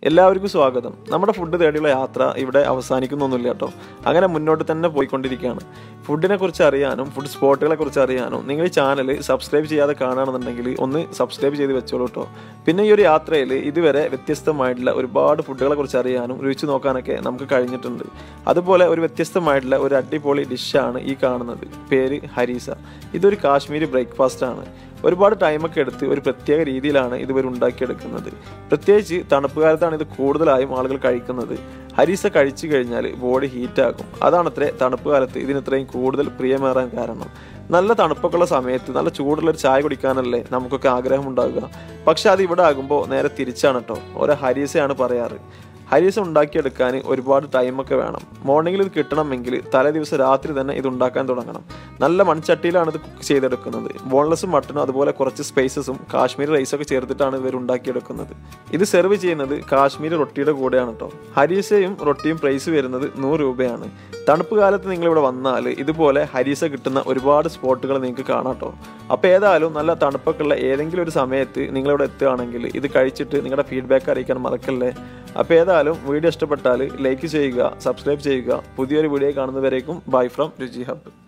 എല്ലാവർക്കും സ്വാഗതം നമ്മുടെ ഫുഡ് തേടിയുള്ള യാത്ര ഇവിടെ അവസാനിക്കുന്നൊന്നുമില്ല കേട്ടോ അങ്ങനെ മുന്നോട്ട് തന്നെ പോയിക്കൊണ്ടിരിക്കുകയാണ് ഫുഡിനെ കുറിച്ച് അറിയാനും ഫുഡ് സ്പോട്ടുകളെ കുറിച്ച് അറിയാനും നിങ്ങൾ ഈ ചാനൽ സബ്സ്ക്രൈബ് ചെയ്യാതെ കാണുകയാണെന്നുണ്ടെങ്കിൽ ഒന്ന് സബ്സ്ക്രൈബ് ചെയ്ത് വെച്ചോളൂ കേട്ടോ പിന്നെ ഈ ഒരു യാത്രയിൽ ഇതുവരെ വ്യത്യസ്തമായിട്ടുള്ള ഒരുപാട് ഫുഡുകളെ കുറിച്ച് അറിയാനും രുചിച്ച് നോക്കാനൊക്കെ നമുക്ക് കഴിഞ്ഞിട്ടുണ്ട് അതുപോലെ ഒരു വ്യത്യസ്തമായിട്ടുള്ള ഒരു അടിപൊളി ഡിഷാണ് ഈ കാണുന്നത് പേര് ഹരീസ ഇതൊരു കാശ്മീരി ബ്രേക്ക്ഫാസ്റ്റ് ആണ് ഒരുപാട് ടൈമൊക്കെ എടുത്ത് ഒരു പ്രത്യേക രീതിയിലാണ് ഇത് ഇവർ ഉണ്ടാക്കിയെടുക്കുന്നത് പ്രത്യേകിച്ച് തണുപ്പ് കാലത്താണ് ഇത് കൂടുതലായും ആളുകൾ കഴിക്കുന്നത് ഹരീസ കഴിച്ചു കഴിഞ്ഞാൽ ബോഡി ഹീറ്റാകും അതാണത്രേ തണുപ്പ് കാലത്ത് ഇതിന് ഇത്രയും കൂടുതൽ പ്രിയമേറാൻ കാരണം നല്ല തണുപ്പൊക്കെയുള്ള സമയത്ത് നല്ല ചൂടുള്ള ഒരു ചായ കുടിക്കാനല്ലേ നമുക്കൊക്കെ ആഗ്രഹം ഉണ്ടാവുക പക്ഷെ അത് ഇവിടെ ആകുമ്പോൾ നേരെ തിരിച്ചാണ് കേട്ടോ ഓരോ ഹരീസയാണ് പറയാറ് ഹരീസ ഉണ്ടാക്കിയെടുക്കാൻ ഒരുപാട് ടൈമൊക്കെ വേണം മോർണിംഗിൽ ഇത് കിട്ടണമെങ്കിൽ തലേ ദിവസം രാത്രി തന്നെ ഇത് ഉണ്ടാക്കാൻ തുടങ്ങണം നല്ല മൺചട്ടിയിലാണ് ഇത് കുക്ക് ചെയ്തെടുക്കുന്നത് ബോൺലെസ്സും മട്ടനും അതുപോലെ കുറച്ച് സ്പൈസസും കാശ്മീരി റൈസൊക്കെ ചേർത്തിട്ടാണ് ഇവർ ഉണ്ടാക്കിയെടുക്കുന്നത് ഇത് സെർവ് ചെയ്യുന്നത് കാശ്മീരി റൊട്ടിയുടെ കൂടെയാണ് കേട്ടോ ഹരീസയും റൊട്ടിയും പ്രൈസ് വരുന്നത് നൂറ് രൂപയാണ് തണുപ്പ് കാലത്ത് നിങ്ങൾ ഇവിടെ വന്നാൽ ഇതുപോലെ ഹരീസ കിട്ടുന്ന ഒരുപാട് സ്പോട്ടുകൾ നിങ്ങൾക്ക് കാണാം കേട്ടോ അപ്പോൾ ഏതായാലും നല്ല തണുപ്പൊക്കെ ഉള്ള ഏതെങ്കിലും ഒരു സമയത്ത് നിങ്ങളിവിടെ എത്തുകയാണെങ്കിൽ ഇത് കഴിച്ചിട്ട് നിങ്ങളുടെ ഫീഡ്ബാക്ക് അറിയിക്കാൻ മറക്കല്ലേ അപ്പോൾ ഏതായാലും വീഡിയോ ഇഷ്ടപ്പെട്ടാൽ ലൈക്ക് ചെയ്യുക സബ്സ്ക്രൈബ് ചെയ്യുക പുതിയൊരു വീഡിയോ കാണുന്നവരേക്കും ബൈ ഫ്രം രുചി ഹബ്